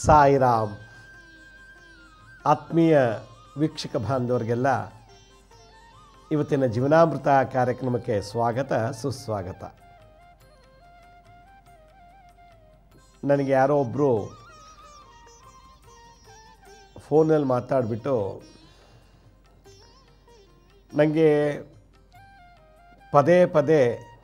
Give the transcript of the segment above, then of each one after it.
ಸಾಯಿರಾಮ್ ಆತ್ಮೀಯ ವೀಕ್ಷಕ ಬಾಂಧವರಿಗೆಲ್ಲ ಇವತ್ತಿನ ಜೀವನಾಮೃತ ಕಾರ್ಯಕ್ರಮಕ್ಕೆ ಸ್ವಾಗತ ಸುಸ್ವಾಗತ ನನಗೆ ಯಾರೋ ಒಬ್ಬರು ಫೋನಲ್ಲಿ ಮಾತಾಡಿಬಿಟ್ಟು ನನಗೆ ಪದೇ ಪದೇ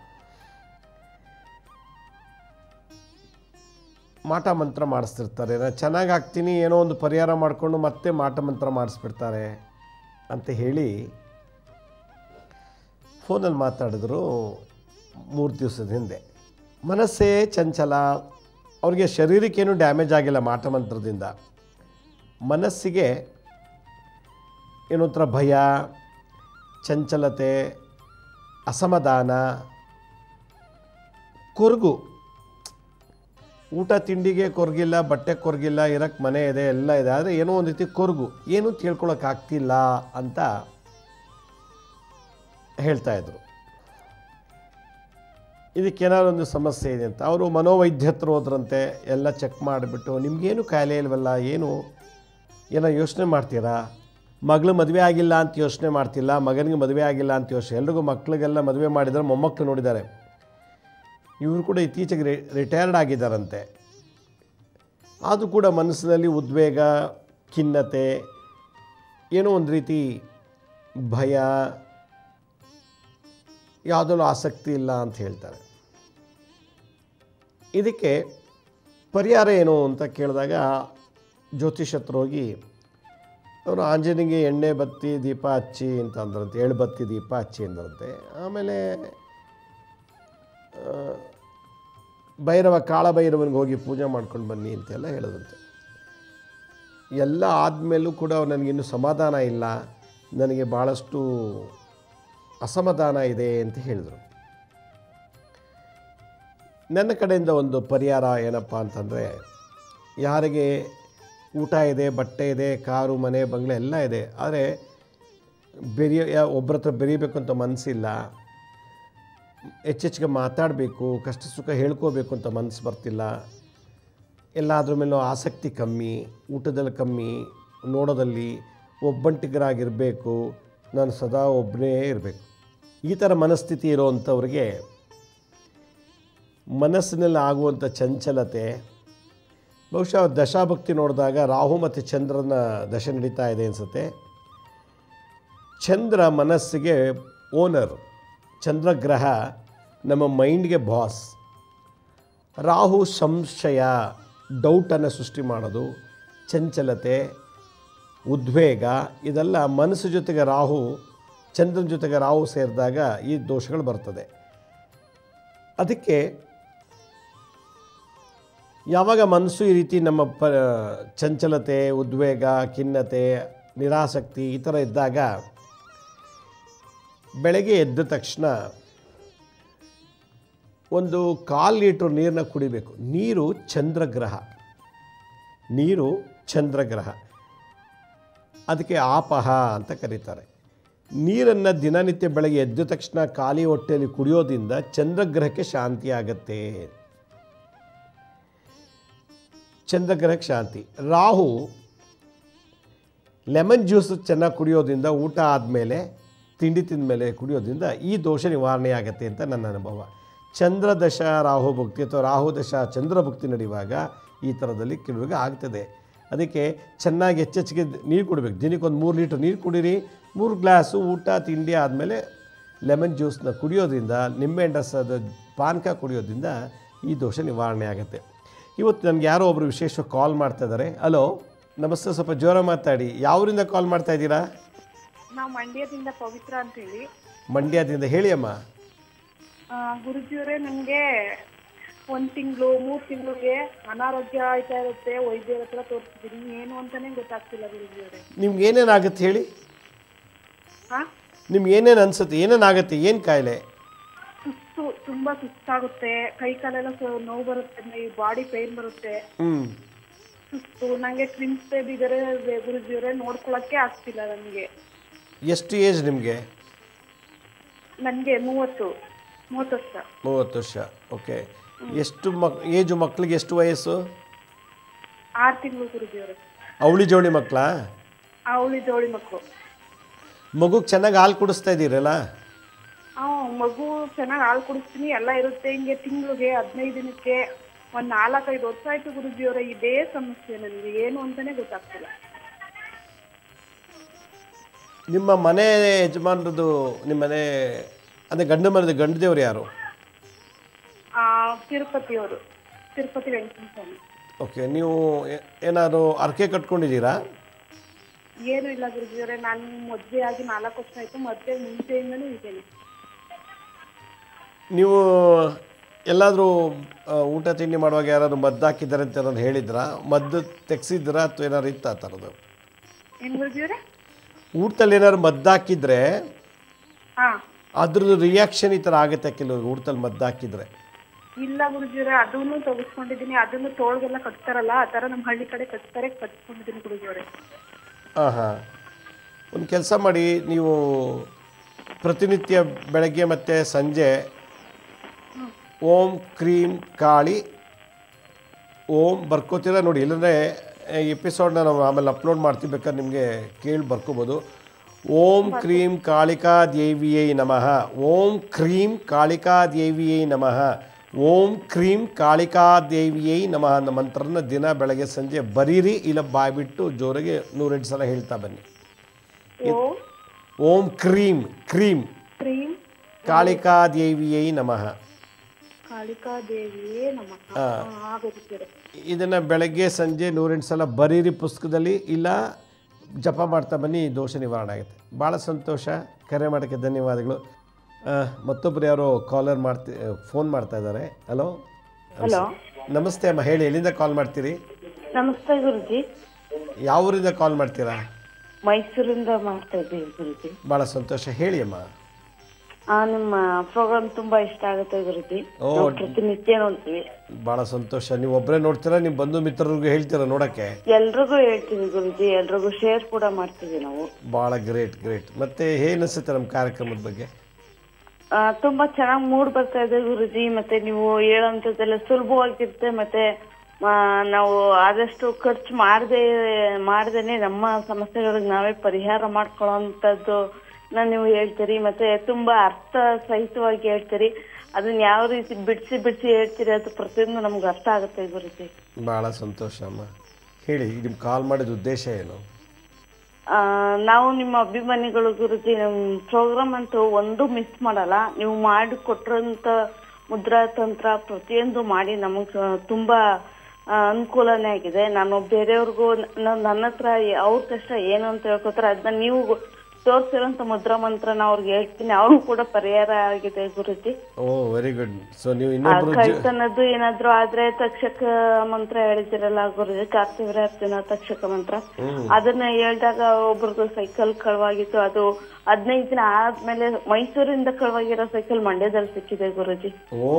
ಮಾಟ ಮಂತ್ರ ಮಾಡಿಸ್ತಿರ್ತಾರೆ ನಾನು ಚೆನ್ನಾಗಿ ಆಗ್ತೀನಿ ಏನೋ ಒಂದು ಪರಿಹಾರ ಮಾಡಿಕೊಂಡು ಮತ್ತೆ ಮಾಟ ಮಂತ್ರ ಮಾಡಿಸ್ಬಿಡ್ತಾರೆ ಅಂತ ಹೇಳಿ ಫೋನಲ್ಲಿ ಮಾತಾಡಿದ್ರು ಮೂರು ದಿವಸದ ಹಿಂದೆ ಮನಸ್ಸೇ ಚಂಚಲ ಅವ್ರಿಗೆ ಶರೀರಕ್ಕೇನು ಡ್ಯಾಮೇಜ್ ಆಗಿಲ್ಲ ಮಾಟ ಮಂತ್ರದಿಂದ ಮನಸ್ಸಿಗೆ ಏನೊಂಥರ ಭಯ ಚಂಚಲತೆ ಅಸಮಾಧಾನ ಕೊರಗು ಊಟ ತಿಂಡಿಗೆ ಕೊರಗಿಲ್ಲ ಬಟ್ಟೆ ಕೊರಗಿಲ್ಲ ಇರಕ್ಕೆ ಮನೆ ಇದೆ ಎಲ್ಲ ಇದೆ ಆದರೆ ಏನೋ ಒಂದು ರೀತಿ ಕೊರಗು ಏನೂ ತಿಳ್ಕೊಳಕ್ಕಾಗ್ತಿಲ್ಲ ಅಂತ ಹೇಳ್ತಾ ಇದ್ರು ಇದಕ್ಕೇನಾದ್ರು ಒಂದು ಸಮಸ್ಯೆ ಇದೆ ಅಂತ ಅವರು ಮನೋವೈದ್ಯತ್ರು ಹೋದ್ರಂತೆ ಎಲ್ಲ ಚೆಕ್ ಮಾಡಿಬಿಟ್ಟು ನಿಮಗೇನು ಕಾಯಿಲೆ ಇಲ್ವಲ್ಲ ಏನು ಏನೋ ಯೋಚನೆ ಮಾಡ್ತೀರಾ ಮಗಳು ಮದುವೆ ಆಗಿಲ್ಲ ಅಂತ ಯೋಚನೆ ಮಾಡ್ತಿಲ್ಲ ಮಗನಿಗೆ ಮದುವೆ ಆಗಿಲ್ಲ ಅಂತ ಯೋಚನೆ ಎಲ್ರಿಗೂ ಮಕ್ಕಳಿಗೆಲ್ಲ ಮದುವೆ ಮಾಡಿದ್ದಾರೆ ಮೊಮ್ಮಕ್ಕಳು ನೋಡಿದ್ದಾರೆ ಇವರು ಕೂಡ ಇತ್ತೀಚೆಗೆ ರಿ ರಿಟೈರ್ಡ್ ಆಗಿದ್ದಾರಂತೆ ಆದರೂ ಕೂಡ ಮನಸ್ಸಿನಲ್ಲಿ ಉದ್ವೇಗ ಖಿನ್ನತೆ ಏನೋ ಒಂದು ರೀತಿ ಭಯ ಯಾವುದಲ್ಲೂ ಆಸಕ್ತಿ ಇಲ್ಲ ಅಂತ ಹೇಳ್ತಾರೆ ಇದಕ್ಕೆ ಪರಿಹಾರ ಏನು ಅಂತ ಕೇಳಿದಾಗ ಜ್ಯೋತಿಷತ್ರ ಹೋಗಿ ಅವರು ಆಂಜನೇಯಗೆ ಎಣ್ಣೆ ಬತ್ತಿ ದೀಪ ಹಚ್ಚಿ ಅಂತ ಅಂದ್ರಂತೆ ಎಳ್ಳು ಬತ್ತಿ ದೀಪ ಹಚ್ಚಿ ಅಂದ್ರಂತೆ ಆಮೇಲೆ ಆ, ಭೈರವ ಕಾಳಭೈರವನಿಗೆ ಹೋಗಿ ಪೂಜೆ ಮಾಡ್ಕೊಂಡು ಬನ್ನಿ ಅಂತೆಲ್ಲ ಹೇಳಿದಂತೆ ಎಲ್ಲ ಆದಮೇಲೂ ಕೂಡ ನನಗಿನ್ನೂ ಸಮಾಧಾನ ಇಲ್ಲ ನನಗೆ ಭಾಳಷ್ಟು ಅಸಮಾಧಾನ ಇದೆ ಅಂತ ಹೇಳಿದರು ನನ್ನ ಕಡೆಯಿಂದ ಒಂದು ಪರಿಹಾರ ಏನಪ್ಪ ಅಂತಂದರೆ ಯಾರಿಗೆ ಊಟ ಇದೆ ಬಟ್ಟೆ ಇದೆ ಕಾರು ಮನೆ ಬಂಗ್ಲೆ ಎಲ್ಲ ಇದೆ ಆದರೆ ಬೆರೆಯ ಯಾ- ಒಬ್ರ ಹತ್ರ ಬೆರೀಬೇಕು ಅಂತ ಮನಸ್ಸಿಲ್ಲ ಹೆಚ್ಚೆಚ್ಚಿಗೆ ಮಾತಾಡಬೇಕು ಕಷ್ಟ ಸುಖ ಹೇಳ್ಕೋಬೇಕು ಅಂತ ಮನಸ್ಸು ಬರ್ತಿಲ್ಲ ಎಲ್ಲಾದ್ರ ಮೇಲೂ ಆಸಕ್ತಿ ಕಮ್ಮಿ ಊಟದಲ್ಲಿ ಕಮ್ಮಿ ನೋಡೋದಲ್ಲಿ ಒಬ್ಬಂಟಿಗರಾಗಿರಬೇಕು ನಾನು ಸದಾ ಒಬ್ಬನೇ ಇರಬೇಕು ಈ ಥರ ಮನಸ್ಥಿತಿ ಇರೋವಂಥವ್ರಿಗೆ ಮನಸ್ಸಿನಲ್ಲಿ ಆಗುವಂಥ ಚಂಚಲತೆ ಬಹುಶಃ ದಶಾಭಕ್ತಿ ನೋಡಿದಾಗ ರಾಹು ಮತ್ತು ಚಂದ್ರನ ದಶ ನಡೀತಾ ಇದೆ ಅನಿಸುತ್ತೆ ಚಂದ್ರ ಮನಸ್ಸಿಗೆ ಓನರ್ ಚಂದ್ರಗ್ರಹ ನಮ್ಮ ಮೈಂಡ್ಗೆ ಬಾಸ್ ರಾಹು ಸಂಶಯ ಡೌಟನ್ನು ಸೃಷ್ಟಿ ಮಾಡೋದು ಚಂಚಲತೆ ಉದ್ವೇಗ ಇದೆಲ್ಲ ಮನಸ್ಸು ಜೊತೆಗೆ ರಾಹು ಚಂದ್ರನ ಜೊತೆಗೆ ರಾಹು ಸೇರಿದಾಗ ಈ ದೋಷಗಳು ಬರ್ತದೆ ಅದಕ್ಕೆ ಯಾವಾಗ ಮನಸ್ಸು ಈ ರೀತಿ ನಮ್ಮ ಪ ಚಂಚಲತೆ ಉದ್ವೇಗ ಖಿನ್ನತೆ ನಿರಾಸಕ್ತಿ ಈ ಥರ ಇದ್ದಾಗ ಬೆಳಗ್ಗೆ ಎದ್ದ ತಕ್ಷಣ ಒಂದು ಕಾಲು ಲೀಟ್ರ್ ನೀರನ್ನ ಕುಡಿಬೇಕು ನೀರು ಚಂದ್ರಗ್ರಹ ನೀರು ಚಂದ್ರಗ್ರಹ ಅದಕ್ಕೆ ಆಪಹ ಅಂತ ಕರೀತಾರೆ ನೀರನ್ನು ದಿನನಿತ್ಯ ಬೆಳಗ್ಗೆ ಎದ್ದ ತಕ್ಷಣ ಖಾಲಿ ಹೊಟ್ಟೆಯಲ್ಲಿ ಕುಡಿಯೋದ್ರಿಂದ ಚಂದ್ರಗ್ರಹಕ್ಕೆ ಶಾಂತಿ ಆಗತ್ತೆ ಚಂದ್ರಗ್ರಹಕ್ಕೆ ಶಾಂತಿ ರಾಹು ಲೆಮನ್ ಜ್ಯೂಸ್ ಚೆನ್ನಾಗಿ ಕುಡಿಯೋದ್ರಿಂದ ಊಟ ಆದಮೇಲೆ ತಿಂಡಿ ತಿಂದ ಮೇಲೆ ಕುಡಿಯೋದ್ರಿಂದ ಈ ದೋಷ ನಿವಾರಣೆ ಆಗುತ್ತೆ ಅಂತ ನನ್ನ ಅನುಭವ ಚಂದ್ರದಶ ರಾಹು ಭಕ್ತಿ ಅಥವಾ ರಾಹು ದಶ ಚಂದ್ರ ಭಕ್ತಿ ನಡೆಯುವಾಗ ಈ ಥರದಲ್ಲಿ ಕೆಲವರಿಗೆ ಆಗ್ತದೆ ಅದಕ್ಕೆ ಚೆನ್ನಾಗಿ ಹೆಚ್ಚೆಚ್ಚಿಗೆ ನೀರು ಕುಡಿಬೇಕು ದಿನಕ್ಕೆ ಒಂದು ಮೂರು ಲೀಟ್ರ್ ನೀರು ಕುಡೀರಿ ಮೂರು ಗ್ಲಾಸು ಊಟ ತಿಂಡಿ ಆದಮೇಲೆ ಲೆಮನ್ ಜ್ಯೂಸ್ನ ಕುಡಿಯೋದ್ರಿಂದ ನಿಂಬೆಹಣ್ಣು ರಸದ ಪಾನಕ ಕುಡಿಯೋದ್ರಿಂದ ಈ ದೋಷ ನಿವಾರಣೆ ಆಗುತ್ತೆ ಇವತ್ತು ನನಗೆ ಯಾರೋ ಒಬ್ಬರು ವಿಶೇಷವಾಗಿ ಕಾಲ್ ಮಾಡ್ತಾ ಇದ್ದಾರೆ ಹಲೋ ನಮಸ್ತೆ ಸ್ವಲ್ಪ ಜೋರ ಮಾತಾಡಿ ಯಾವರಿಂದ ಕಾಲ್ ಮಾಡ್ತಾ ಇದ್ದೀರಾ ನಾವು ಮಂಡ್ಯದಿಂದ ಪವಿತ್ರ ಅಂತ ಹೇಳಿ ಮಂಡ್ಯದಿಂದ ಹೇಳಿ ಅಮ್ಮ ಆ, ಗುರುಜಿಯವರೇ ನನಗೆ ಒಂದ್ ತಿಂಗಳು ಮೂರ್ ತಿಂಗಳಿಗೆ ಅನಾರೋಗ್ಯ ಆಯ್ತಾ ಇರುತ್ತೆ ವೈದ್ಯರ ಹತ್ರ ತೋರಿಸಿದೀನಿ ಏನು ಅಂತಾನೆ ಗೊತ್ತಾಗ್ತಿಲ್ಲ ಗುರುಜಿಯವರೇ ನಿಮ್ಗೆ ಏನೇನಾಗುತ್ತೆ ಹೇಳಿ ಹಾ ನಿಮ್ಗೆ ಏನೇನು ಅನ್ಸುತ್ತೆ ಏನೇನಾಗುತ್ತೆ ಏನು ಕಾಯಿಲೆ ಸುಸ್ತು ತುಂಬಾ ಸುಸ್ತಾಗುತ್ತೆ ಕೈ ಕಾಲೆಲ್ಲ ಸ್ವ- ನೋವು ಬರುತ್ತೆ ಈ ಬಾಡಿ ಪೇನ್ ಬರುತ್ತೆ ಹ್ಞೂ ಸುಸ್ತು ನಂಗೆ ಟ್ವಿನ್ಸ್ ಬೇಬಿ ಬೇರೆ ಗುರುಜಿಯವರೇ ನೋಡ್ಕೊಳಕ್ಕೆ ಆಗ್ತಿಲ್ಲ ನನಗೆ ಎಷ್ಟು ಏಜ್ ನಿಮಗೆ ನನಗೆ ಮೂವತ್ತು ಮೂವತ್ತು ವರ್ಷ ಮೂವತ್ತು ವರ್ಷ ಓಕೆ ಎಷ್ಟು ಮಕ್ ಏಜು ಮಕ್ಕಳಿಗೆ ಎಷ್ಟು ವಯಸ್ಸು ಆರು ತಿಂಗಳು ಗುರುಜಿಯವರೇ ಅವಳಿ ಜೋಳಿ ಮಕ್ಕಳಾ ಅವಳಿ ಜೋಳಿ ಮಕ್ಕಳು ಮಗುಗೆ ಚೆನ್ನಾಗಿ ಹಾಲು ಕುಡಿಸ್ತಾ ಇದ್ದೀರಲ್ಲ ಹಾಂ ಮಗು ಚೆನ್ನಾಗಿ ಹಾಲು ಕುಡಿಸ್ತೀನಿ ಎಲ್ಲ ಇರುತ್ತೆ ಹಿಂಗೆ ತಿಂಗಳಿಗೆ ಹದಿನೈದು ದಿನಕ್ಕೆ ಒಂದು ನಾಲ್ಕೈದು ವರ್ಷ ಆಯ್ತು ಗುರುಜಿಯವರೇ ಇದೇ ಸಮಸ್ಯೆ ನನಗೆ ಏನು ಅಂತಾನೆ ಗೊತ್ತಾಗ್ತಿಲ್ಲ ನಿಮ್ಮ ಮನೆ ಯಜಮಾನ್ರದ್ದು ನಿಮ್ಮ ಮನೆ ಅಂದರೆ ಗಂಡು ಮರದ ಗಂಡು ದೇವ್ರು ಯಾರು ಆ, ತಿರುಪತಿಯವರು ತಿರುಪತಿ ವೆಂಕಟೇಶ್ವರ ಸ್ವಾಮಿ ಓಕೆ ನೀವು ಏ- ಏನಾದ್ರು ಅರ್ಕೆ ಕಟ್ಕೊಂಡಿದ್ದೀರಾ ಏನು ಇಲ್ಲ ಗುರುಜಿಯವರೇ ನಾನು ಮದುವೆ ಆಗಿ ನಾಲ್ಕು ವರ್ಷ ಆಯ್ತು ಮದುವೆ ಮುಂಚೆಯಿಂದನೂ ಇದ್ದೇನೆ ನೀವು ಎಲ್ಲಾದರೂ ಊಟ ತಿಂಡಿ ಮಾಡುವಾಗ ಯಾರಾದ್ರು ಮದ್ದು ಹಾಕಿದ್ದಾರೆ ಅಂತ ಏನಾದ್ರು ಹೇಳಿದ್ರಾ ಮದ್ದು ತೆಗ್ಸಿದ್ರಾ ಅಥವಾ ಏನಾದ್ರು ಇತ್ತ ಆ ಥರದ್ದು ಏನು ಗುರುಜಿಯವರೇ ಊಟದಲ್ಲಿ ಏನಾದ್ರು ಮದ್ದು ಹಾಕಿದ್ರೆ ಹಾಂ ಅದ್ರದ್ದು ರಿಯಾಕ್ಷನ್ ಈ ಥರ ಆಗುತ್ತೆ ಕೆಲವ್ರಿಗೆ ಊಟದಲ್ಲಿ ಮದ್ದು ಹಾಕಿದ್ರೆ ಇಲ್ಲ ಗುರುಜಿಯವರೇ ಅದನ್ನು ತೆಗೆಸ್ಕೊಂಡಿದ್ದೀನಿ ಅದನ್ನು ತೋಳ್ಗೆಲ್ಲ ಕಟ್ತಾರಲ್ಲ ಆ ಥರ ನಮ್ಮ ಹಳ್ಳಿ ಕಡೆ ಕಟ್ತಾರೆ ಕಟ್ಕೊಂಡಿದ್ದೀನಿ ಗುರುಜಿಯವರೇ ಹಾಂ ಹಾಂ ಒಂದು ಕೆಲಸ ಮಾಡಿ ನೀವು ಪ್ರತಿನಿತ್ಯ ಬೆಳಗ್ಗೆ ಮತ್ತು ಸಂಜೆ ಓಂ ಕ್ರೀಂ ಕಾಳಿ ಓಂ ಬರ್ಕೋತೀರ ನೋಡಿ ಇಲ್ಲಂದರೆ ಎಪಿಸೋಡ್ನ ನಾವು ಆಮೇಲೆ ಅಪ್ಲೋಡ್ ಮಾಡ್ತೀವಿ ಬೇಕಾದ್ರೆ ನಿಮಗೆ ಕೇಳಿ ಬರ್ಕೋಬೋದು ಓಂ ಕ್ರೀಂ ಕಾಳಿಕಾ ದೇವಿಯೈ ನಮಃ ಓಂ ಕ್ರೀಂ ಕಾಳಿಕಾ ದೇವಿಯೈ ನಮಃ ಓಂ ಕ್ರೀಂ ಕಾಳಿಕಾ ದೇವಿಯೈ ನಮಃ ಅನ್ನೋ ಮಂತ್ರನ ದಿನ ಬೆಳಗ್ಗೆ ಸಂಜೆ ಬರೀರಿ ಇಲ್ಲ ಬಾಯ್ಬಿಟ್ಟು ಜೋರಾಗಿ ನೂರೆಂಟು ಸಲ ಹೇಳ್ತಾ ಬನ್ನಿ ಓಂ ಓಂ ಕ್ರೀಂ ಕ್ರೀಂ ಕ್ರೀಂ ಕಾಳಿಕಾ ದೇವಿಯೈ ನಮಃ ಕಾಳಿಕಾ ದೇವಿಯೇ ನಮಃ ಆ. ಆ ಗುರುಜಿಯವರೇ ಇದನ್ನು ಬೆಳಗ್ಗೆ ಸಂಜೆ ನೂರೆಂಟು ಸಲ ಬರೀರಿ ಪುಸ್ತಕದಲ್ಲಿ ಇಲ್ಲ ಜಪ ಮಾಡ್ತಾ ಬನ್ನಿ ಈ ದೋಷ ನಿವಾರಣೆ ಆಗುತ್ತೆ ಭಾಳ ಸಂತೋಷ ಕರೆ ಮಾಡೋಕ್ಕೆ ಧನ್ಯವಾದಗಳು ಆ, ಮತ್ತೊಬ್ಬರು ಯಾರೋ ಕಾಲರ್ ಮಾಡ್ತಿ ಫೋನ್ ಮಾಡ್ತಾ ಇದ್ದಾರೆ ಹಲೋ ಹಲೋ ನಮಸ್ತೆ ಅಮ್ಮ ಹೇಳಿ ಎಲ್ಲಿಂದ ಕಾಲ್ ಮಾಡ್ತೀರಿ ನಮಸ್ತೆ ಗುರುಜಿ ಯಾವ ಊರಿಂದ ಕಾಲ್ ಮಾಡ್ತೀರಾ ಮೈಸೂರಿಂದ ಮಾಡ್ತಾ ಇದ್ದೀವಿ ಗುರುಜಿ ಭಾಳ ಸಂತೋಷ ಹೇಳಿ ಅಮ್ಮ ಆ ನಿಮ್ಮ ಪ್ರೋಗ್ರಾಮ್ ತುಂಬಾ ಇಷ್ಟ ಆಗುತ್ತೆ ಗುರುಜಿ ಓ. ನಾವು ಪ್ರತಿನಿತ್ಯ ನೋಡ್ತೀವಿ ಭಾಳ ಸಂತೋಷ ನೀವು ಒಬ್ಬರೇ ನೋಡ್ತೀರಾ ನಿಮ್ಮ ಬಂಧು ಮಿತ್ರರಿಗೂ ಹೇಳ್ತೀರಾ ನೋಡೋಕ್ಕೆ ಎಲ್ರಿಗೂ ಹೇಳ್ತೀವಿ ಗುರುಜಿ ಎಲ್ರಿಗೂ ಶೇರ್ ಕೂಡ ಮಾಡ್ತೀವಿ ನಾವು ಭಾಳ ಗ್ರೇಟ್ ಗ್ರೇಟ್ ಮತ್ತು ಏನು ಅನಿಸುತ್ತೆ ನಮ್ಮ ಕಾರ್ಯಕ್ರಮದ ಬಗ್ಗೆ ಆ, ತುಂಬಾ ಚೆನ್ನಾಗಿ ಮೂಡ್ ಬರ್ತಾ ಇದೆ ಗುರುಜಿ ಮತ್ತೆ ನೀವು ಹೇಳೋಂಥದ್ದೆಲ್ಲ ಸುಲಭವಾಗಿರುತ್ತೆ ಮತ್ತೆ ಆ, ನಾವು ಆದಷ್ಟು ಖರ್ಚು ಮಾಡದೆ ಮಾಡ್ದೇನೆ ನಮ್ಮ ಸಮಸ್ಯೆಗಳಿಗೆ ನಾವೇ ಪರಿಹಾರ ಮಾಡ್ಕೊಳ್ಳೋಂಥದ್ದು ನೀವು ಹೇಳ್ತೀರಿ ಮತ್ತೆ ತುಂಬಾ ಅರ್ಥ ಸಹಿತವಾಗಿ ಹೇಳ್ತೀರಿ ಅದನ್ನ ಯಾವ ರೀತಿ ಬಿಡಿಸಿ ಬಿಡಿಸಿ ಹೇಳ್ತೀರಿ ಅದು ಪ್ರತಿಯೊಂದು ನಮ್ಗೆ ಅರ್ಥ ಆಗುತ್ತೆ ಗುರುಜಿ ಭಾಳ ಸಂತೋಷ ಅಮ್ಮ ಹೇಳಿ ನಿಮ್ಮ ಕಾಲ್ ಮಾಡಿದ ಉದ್ದೇಶ ಏನು ಆ, ನಾವು ನಿಮ್ಮ ಅಭಿಮಾನಿಗಳು ಗುರುಜಿ ನಮ್ಮ ಪ್ರೋಗ್ರಾಮ್ ಅಂತೂ ಒಂದು ಮಿಸ್ ಮಾಡಲ್ಲ ನೀವು ಮಾಡಿ ಕೊಟ್ಟಿರೋಂಥ ಮುದ್ರಾ ತಂತ್ರ ಪ್ರತಿಯೊಂದು ಮಾಡಿ ನಮಗ್ ತುಂಬಾ ಆ, ಅನುಕೂಲನೇ ಆಗಿದೆ ನಾನು ಬೇರೆಯವ್ರಿಗೂ ನ- ನನ್ನ ಹತ್ರ ಅವ್ರ ಕಷ್ಟ ಏನು ಅಂತ ಹೇಳ್ಕೊತಾರೆ ಅದನ್ನ ನೀವು ತೋರಿಸಿರೋಂಥ ಮುದ್ರಾ ಮಂತ್ರನ ಅವ್ರಿಗೆ ಹೇಳ್ತೀನಿ ಅವ್ರಿಗೂ ಕೂಡ ಪರಿಹಾರ ಆಗಿದೆ ಗುರುಜಿ ಓ ವೆರಿ ಗುಡ್ ಸೊ ನೀವು ಆ ಇನ್ನೊಬ್ರು ಜ- ಕಳ್ತನದ್ದು ಏನಾದ್ರು ಆದ್ರೆ ತಕ್ಷಕ ಮಂತ್ರ ಹೇಳಿದಿರಲ್ಲ ಗುರುಜಿ ಕಾರ್ತಿವರಾರ್ತಿನ ತಕ್ಷಕ ಮಂತ್ರ ಅದನ್ನ ಹೇಳ್ದಾಗ ಒಬ್ರದ್ದು ಸೈಕಲ್ ಕಳವಾಗಿತ್ತು ಅದು ಹದಿನೈದು ದಿನ ಆದ್ಮೇಲೆ ಮೈಸೂರಿಂದ ಕಳವಾಗಿರೋ ಸೈಕಲ್ ಮಂಡ್ಯದಲ್ಲಿ ಸಿಕ್ಕಿದೆ ಗುರುಜಿ ಓ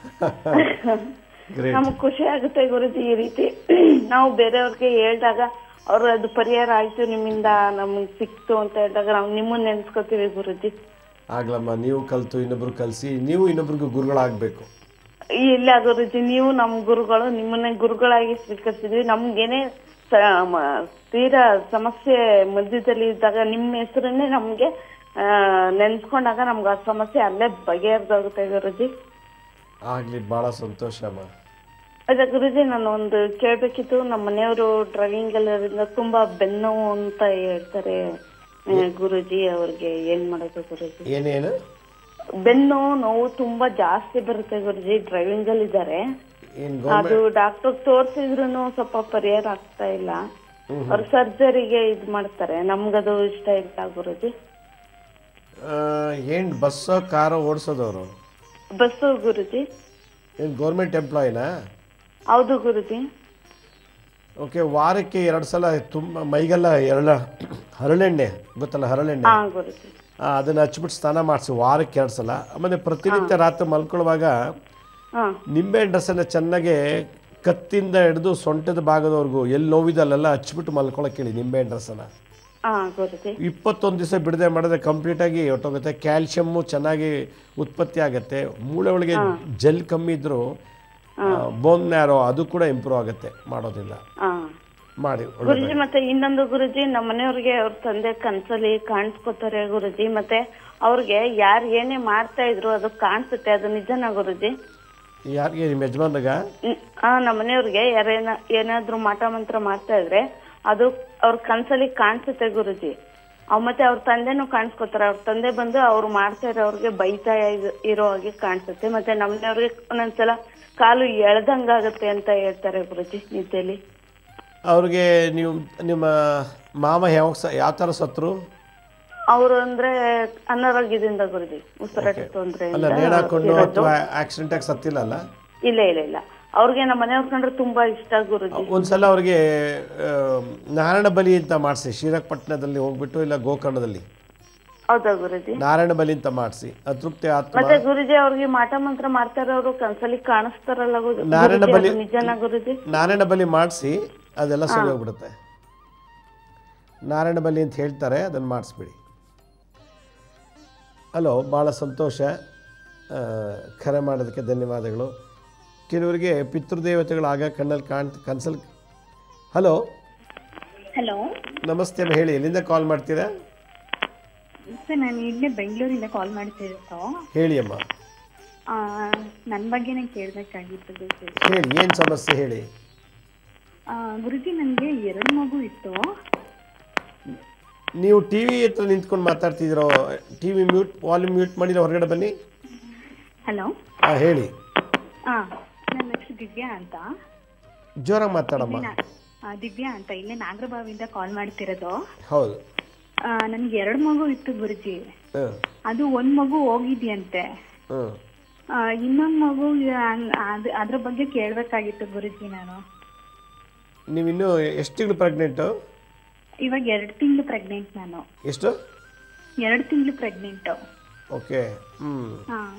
ಗ್ರೇಟ್ ನಮಗ್ ಖುಷಿ ಆಗುತ್ತೆ ಗುರುಜಿ ಈ ರೀತಿ ನಾವು ಬೇರೆಯವ್ರಿಗೆ ಹೇಳಿದಾಗ ಅವ್ರು ಅದು ಪರಿಹಾರ ಆಯ್ತು ನಿಮ್ಮಿಂದ ನಮಗ್ ಸಿಕ್ತು ಅಂತ ಹೇಳಿದಾಗ ನಾವು ನಿಮ್ಮನ್ನ ನೆನ್ಸ್ಕೊತೀವಿ ಗುರುಜಿ ಆಗ್ಲಮ್ಮ ನೀವು ಕಲ್ತು ಇನ್ನೊಬ್ರು ಕಲಿಸಿ ನೀವು ಇನ್ನೊಬ್ರಿಗೂ ಗುರುಗಳಾಗಬೇಕು ಇಲ್ಲ ಗುರುಜಿ ನೀವು ನಮ್ ಗುರುಗಳು ನಿಮ್ಮನ್ನ ಗುರುಗಳಾಗಿ ಸ್ವೀಕರಿಸಿದ್ವಿ ನಮ್ಗೇನೆ ಸ- ಮ- ತೀರಾ ಸಮಸ್ಯೆ ಮಧ್ಯದಲ್ಲಿ ಇದ್ದಾಗ ನಿಮ್ಮ ಹೆಸರನ್ನೇ ನಮ್ಗೆ ಆ, ನೆನ್ಸ್ಕೊಂಡಾಗ ನಮ್ಗೆ ಆ ಸಮಸ್ಯೆ ಅಲ್ಲೇ ಬಗೆಹರಿದೋಗುತ್ತೆ ಗುರುಜಿ ಆಗಲಿ ಭಾಳ ಸಂತೋಷ ಅಮ್ಮ ಅದೇ ಗುರುಜಿ ನಾನು ಒಂದು ಕೇಳ್ಬೇಕಿತ್ತು ನಮ್ಮ ಮನೆಯವರು ಡ್ರೈವಿಂಗ್ ಎಲ್ಲರಿಂದ ತುಂಬಾ ಬೆನ್ನೋವು ಅಂತ ಹೇಳ್ತಾರೆ ಆ, ಗುರುಜಿ ಅವ್ರಿಗೆ ಏನ್ ಮಾಡೋದು ಗುರುಜಿ ಏನೇನು ಬೆನ್ನು ನೋವು ತುಂಬಾ ಜಾಸ್ತಿ ಬರುತ್ತೆ ಗುರುಜಿ ಡ್ರೈವಿಂಗ್ ಅಲ್ಲಿ ಇದ್ದಾರೆ ಏನು ಅದು ಡಾಕ್ಟರ್ ತೋರ್ಸಿದ್ರು ಸ್ವಲ್ಪ ಪರಿಹಾರ ಆಗ್ತಾ ಇಲ್ಲ ಅವ್ರು ಸರ್ಜರಿಗೆ ಇದ್ ಮಾಡ್ತಾರೆ ನಮ್ಗದು ಇಷ್ಟ ಇಲ್ಲ ಗುರುಜಿ ಏನು ಬಸ್ಸೋ ಕಾರೋ ಓಡಿಸೋದವರು ಬಸ್ಸು ಗುರುಜಿ ಏನು ಗೌರ್ಮೆಂಟ್ ಎಂಪ್ಲಾಯಿನಾ ಹೌದು ಗುರುಜಿ ಓಕೆ ವಾರಕ್ಕೆ ಎರಡು ಸಲ ತುಂಬ ಮೈಗೆಲ್ಲ ಎರಡ ಹರಳೆಣ್ಣೆ ಗೊತ್ತಲ್ಲ ಹರಳೆಣ್ಣೆ ಹಾ ಗುರುಜಿ ಆ, ಅದನ್ನ ಹಚ್ಬಿಟ್ಟು ಸ್ನಾನ ಮಾಡಿಸಿ ವಾರಕ್ಕೆ ಎರಡು ಸಲ ಆಮೇಲೆ ಪ್ರತಿನಿತ್ಯ ರಾತ್ರಿ ಮಲ್ಕೊಳ್ಳುವಾಗ ಹಾ ನಿಂಬೆ ಡ್ರೆಸ್ಸನ್ನು ಚೆನ್ನಾಗಿ ಕತ್ತಿಂದ ಹಿಡಿದು ಸೊಂಟದ ಭಾಗದವರೆಗೂ ಎಲ್ಲಿ ನೋವಿದಲ್ಲೆಲ್ಲ ಹಚ್ಬಿಟ್ಟು ಮಲ್ಕೊಳಕ್ಕೆ ಹೇಳಿ ನಿಂಬೆ ಡ್ರೆಸ್ಸನ್ನು ಹಾ ಗುರುಜಿ ಇಪ್ಪತ್ತೊಂದು ದಿವಸ ಬಿಡದೆ ಮಾಡಿದ್ರೆ ಕಂಪ್ಲೀಟಾಗಿ ಹೊಟ್ಟೋಗುತ್ತೆ ಕ್ಯಾಲ್ಶಿಯಮ್ಮು ಚೆನ್ನಾಗಿ ಉತ್ಪತ್ತಿ ಆಗುತ್ತೆ ಮೂಳೆ ಒಳಗೆ ಜೆಲ್ ಕಮ್ಮಿ ಇದ್ದರೂ ಬೋನ್ ನ್ಯಾರೋ ಅದು ಕೂಡ ಇಂಪ್ರೂವ್ ಆಗುತ್ತೆ ಮಾಡೋದ್ರಿಂದ ಹಾ ಮಾಡಿ ಗುರುಜಿ ಮತ್ತೆ ಇನ್ನೊಂದು ಗುರುಜಿ ನಮ್ಮ ಮನೆಯವ್ರಿಗೆ ಅವ್ರ ತಂದೆ ಕನ್ಸಲ್ಲಿ ಕಾಣಿಸ್ಕೊತಾರೆ ಗುರುಜಿ ಮತ್ತೆ ಅವ್ರಿಗೆ ಯಾರು ಏನೇ ಮಾಡ್ತಾ ಇದ್ರು ಅದು ಕಾಣಿಸುತ್ತೆ ಅದು ನಿಜನಾ ಗುರುಜಿ ಯಾರಿಗೆ ನಿಮ್ಮ ಯಜಮಾನ್ರಿಗ ಹ್ಮ್. ಆ ನಮ್ಮ ಮನೆಯವ್ರಿಗೆ ಯಾರೇನ ಏನಾದ್ರು ಮಾಟ ಮಂತ್ರ ಮಾಡ್ತಾ ಇದ್ರೆ ಅದು ಅವ್ರ ಕನ್ಸಲ್ಲಿ ಕಾಣಿಸುತ್ತೆ ಗುರುಜಿ ಅವ್ ಮತ್ತೆ ಅವ್ರ ತಂದೆನೂ ಕಾಣಿಸ್ಕೊತಾರೆ ಅವ್ರ ತಂದೆ ಬಂದು ಅವ್ರು ಮಾಡ್ತಾ ಇರೋರ್ಗೆ ಬೈತಾ ಇದ್- ಇರೋ ಹಾಗೆ ಕಾಣಿಸುತ್ತೆ ಮತ್ತೆ ನಮ್ಮನೆಯವ್ರಿಗೆ ಒಂದೊಂದ್ಸಲ ಕಾಲು ಎಳ್ದಂಗಾಗತ್ತೆ ಅಂತ ಹೇಳ್ತಾರೆ ಗುರುಜಿ ನಿದ್ದೆಲಿ ಅವ್ರಿಗೆ ನೀವು ನಿಮ್ಮ ಮಾಮ ಯಾವಾಗ ಸ ಯಾವ ಥರ ಸತ್ರು ಅವರು ಅಂದ್ರೆ ಅನಾರೋಗ್ಯದಿಂದ ಗುರುಜಿ ಉಸಿರಾಟ ಅಲ್ಲ ತೊಂದರೆಯಿಂದ ನೇಣು ಹಾಕೊಂಡು ಇರೋದು. ಅಥವಾ ಆಕ್ಸಿಡೆಂಟ್ ಆಗಿ ಸತ್ತಿಲ್ಲ ಅಲ್ಲ ಇಲ್ಲ ಇಲ್ಲ ಇಲ್ಲ ಅವ್ರಿಗೆ ನಮ್ಮ ಮನೆಯವ್ರ ಕಂಡ್ರೆ ತುಂಬಾ ಇಷ್ಟ ಗುರುಜಿ ಒಂದ್ಸಲ ಅವ್ರಿಗೆ ಆ, ನಾರಾಯಣ ಬಲಿ ಅಂತ ಮಾಡಿಸಿ ಶ್ರೀರಂಗಪಟ್ಟಣದಲ್ಲಿ ಹೋಗ್ಬಿಟ್ಟು ಇಲ್ಲ ಗೋಕರ್ಣದಲ್ಲಿ ಹೌದಾ ಗುರುಜಿ ನಾರಾಯಣ ಬಲಿ ಅಂತ ಮಾಡಿಸಿ ಅತೃಪ್ತಿ ಆತ್ಮ ಮತ್ತೆ ಗುರುಜಿ ಅವ್ರಿಗೆ ಮಾಟ ಮಂತ್ರ ಮಾಡ್ತಾ ಇರೋರು ಕನ್ಸಲ್ಲಿ ಕಾಣಿಸ್ತಾರಲ್ಲ ಗುರು- ನಾರಾಯಣ ಗುರುಜಿ, ಬಲಿ- ಅದು ನಿಜನಾ ಗುರುಜಿ ನಾರಾಯಣ ಬಲಿ ಮಾಡಿಸಿ ಅದೆಲ್ಲ ಸರಿ ಹೋಗ್ಬಿಡುತ್ತೆ ನಾರಾಯಣ ಬಲಿ ಅಂತ ಹೇಳ್ತಾರೆ ಅದನ್ನು ಮಾಡಿಸ್ಬಿಡಿ ಹಲೋ ಭಾಳ ಸಂತೋಷ ಆ, ಕರೆ ಮಾಡೋದಕ್ಕೆ ಧನ್ಯವಾದಗಳು ಕೆಲವರಿಗೆ ಪಿತೃದೇವತೆಗಳು ಆಗ ಕಣ್ಣಲ್ಲಿ ಕಾಣ್ ಕನ್ಸಲ್ ಹಲೋ ಹಲೋ ನಮಸ್ತೆ ಅಮ್ಮ ಹೇಳಿ ಎಲ್ಲಿಂದ ಕಾಲ್ ಮಾಡ್ತೀರಾ ಸರ್ ನಾನು ಇಲ್ಲೇ ಬೆಂಗಳೂರಿಂದ ಕಾಲ್ ಮಾಡ್ತಿರೋದು ಹೇಳಿ ಅಮ್ಮ ನನ್ನ ಬಗ್ಗೆನೇ ಕೇಳಬೇಕಾಗಿತ್ತು ಗುರುಜಿ ಹೇಳಿ ಏನು ಸಮಸ್ಯೆ ಹೇಳಿ ಆ, ಗುರುಜಿ ನನಗೆ ಎರಡು ಮಗು ಇತ್ತು ನೀವು ಟಿ ವಿ ಹತ್ರ ನಿಂತ್ಕೊಂಡು ಮಾತಾಡ್ತಿದ್ದೀರೋ T V mute volume mute ಮಾಡಿರೋ ಹೊರಗಡೆ ಬನ್ನಿ ಹಲೋ ಹಾಂ ಹೇಳಿ ಹಾಂ ನನ್ನ ಹೆಸರು ದಿವ್ಯಾ ಅಂತ ಜೋರಾಗಿ ಮಾತಾಡಮ್ಮ ನಾ- ಆ, ದಿವ್ಯಾ ಅಂತ ಇಲ್ಲೇ ನಾಗರಬಾವಿಯಿಂದ ಕಾಲ್ ಮಾಡ್ತಿರೋದು ಹೌದು ನನಗೆ ಎರಡು ಮಗು ಇತ್ತು ಗುರುಜಿ ಹಾಂ ಅದು ಒಂದು ಮಗು ಹೋಗಿದ್ಯಂತೆ ಹಾಂ ಇನ್ನೊಂದು ಮಗು ಆ- ಅದ್- ಅದ್ರ ಬಗ್ಗೆ ಕೇಳಬೇಕಾಗಿತ್ತು ಗುರುಜಿ ನಾನು ನೀವಿನ್ನೂ ಎಷ್ಟು ತಿಂಗಳು ಪ್ರೆಗ್ನೆಂಟು ಇವಾಗ ಎರಡು ತಿಂಗಳು ಪ್ರೆಗ್ನೆಂಟ್ ನಾನು ಎಷ್ಟು ಎರಡು ತಿಂಗಳು ಪ್ರೆಗ್ನೆಂಟು ಓಕೆ ಹ್ಞೂ ಹಾಂ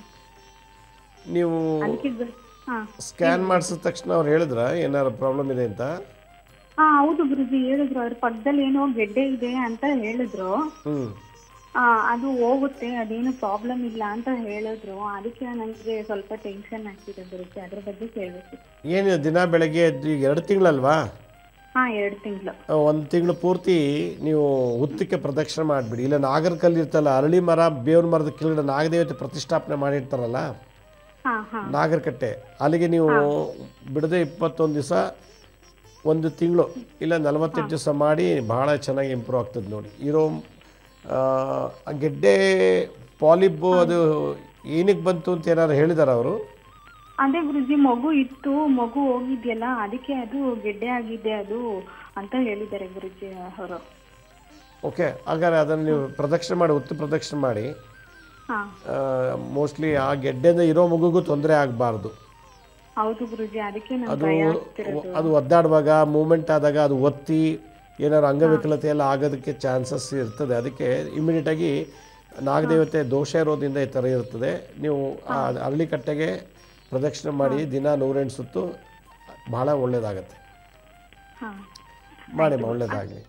ನೀವು ಅದಕ್ಕೆ ಗುರು ಹಾಂ ಸ್ಕ್ಯಾನ್ ಮಾಡಿಸಿದ ತಕ್ಷಣ ಅವ್ರು ಹೇಳಿದ್ರ ಏನಾರು ಪ್ರಾಬ್ಲಮ್ ಇದೆ ಅಂತ ಹಾ ಹೌದು ಗುರುಜಿ ಹೇಳಿದ್ರು ಅದ್ರ ಪಕ್ಕದಲ್ಲಿ ಏನೋ ಗೆಡ್ಡೆ ಇದೆ ಅಂತ ಹೇಳಿದ್ರು ಹ್ಞೂ ಆ, ಅದು ಹೋಗುತ್ತೆ ಅದೇನು ಪ್ರಾಬ್ಲಮ್ ಇಲ್ಲ ಅಂತ ಹೇಳಿದ್ರು ಅದಕ್ಕೆ ನನಗೆ ಸ್ವಲ್ಪ ಟೆನ್ಷನ್ ಆಗ್ತಿದೆ ಗುರುಜಿ ಅದ್ರ ಬಗ್ಗೆ ಕೇಳಬೇಕು ಏನಿದೆ ದಿನ ಬೆಳಗ್ಗೆ ಎದ್ದು ಈಗ ಎರಡು ತಿಂಗಳಲ್ವಾ ಹಾ ಎರಡು ತಿಂಗಳು ಒಂದು ತಿಂಗಳು ಪೂರ್ತಿ ನೀವು ಹುತ್ತಕ್ಕೆ ಪ್ರದಕ್ಷಿಣೆ ಮಾಡಿಬಿಡಿ ಇಲ್ಲ ನಾಗರ ಕಲ್ಲು ಇರ್ತಲ್ಲ ಅರಳಿ ಮರ ಬೇವ್ರ ಮರದ ಕೆಳಗಡೆ ನಾಗದೇವತೆ ಪ್ರತಿಷ್ಠಾಪನೆ ಮಾಡಿರ್ತಾರಲ್ಲ ಹಾ ಹಾ ನಾಗರಕಟ್ಟೆ ಅಲ್ಲಿಗೆ ನೀವು ಬಿಡದೆ ಇಪ್ಪತ್ತೊಂದು ದಿವಸ ಒಂದು ತಿಂಗಳು ಇಲ್ಲ ನಲವತ್ತೆಂಟು ದಿವಸ ಮಾಡಿ ಭಾಳ ಚೆನ್ನಾಗಿ ಇಂಪ್ರೂವ್ ಆಗ್ತದೆ ನೋಡಿ ಇರೋ ಆ, ಆ ಗೆಡ್ಡೆ ಪಾಲಿಬ್ ಅದು ಏನಕ್ಕೆ ಬಂತು ಅಂತ ಏನಾರು ಹೇಳಿದಾರ ಅವರು ಅದೇ ಗುರುಜಿ ಮಗು ಇತ್ತು ಮಗು ಹೋಗಿದ್ಯಲ್ಲ ಅದಕ್ಕೆ ಅದು ಗೆಡ್ಡೆ ಆಗಿದೆ ಅದು ಅಂತ ಹೇಳಿದ್ದಾರೆ ಗುರುಜಿ ಅವರು ಓಕೆ ಹಾಗಾದ್ರೆ ಅದನ್ನು ನೀವು ಪ್ರದಕ್ಷಿಣೆ ಮಾಡಿ ಉತ್ತು ಪ್ರದಕ್ಷಿಣೆ ಮಾಡಿ ಹಾ ಮೋಸ್ಟ್ಲಿ ಆ ಗೆಡ್ಡೆಯಿಂದ ಇರೋ ಮಗುಗೂ ತೊಂದರೆ ಆಗಬಾರ್ದು ಹೌದು ಗುರುಜಿ ಅದಕ್ಕೆ ನಂಗೆ ಅದು ಭಯ ಆಗ್ತಿರೋದು ಅದು ಒದ್ದಾಡುವಾಗ ಮೂಮೆಂಟ್ ಆದಾಗ ಅದು ಒತ್ತಿ ಏನಾದ್ರು ಅಂಗವಿಕಲತೆ ಎಲ್ಲ ಆಗೋದಕ್ಕೆ ಚಾನ್ಸಸ್ ಇರ್ತದೆ ಅದಕ್ಕೆ ಇಮಿಡಿಯೇಟಾಗಿ ನಾಗದೇವತೆ ದೋಷ ಇರೋದ್ರಿಂದ ಈ ಥರ ಇರ್ತದೆ ನೀವು ಆ ಅರಳಿಕಟ್ಟೆಗೆ ಪ್ರದಕ್ಷಿಣೆ ಮಾಡಿ ದಿನ ನೂರೆಂಟು ಸುತ್ತು ಭಾಳ ಒಳ್ಳೆಯದಾಗತ್ತೆ ಹಾ ಮಾಡಿ ಒಳ್ಳೆಯದಾಗಲಿ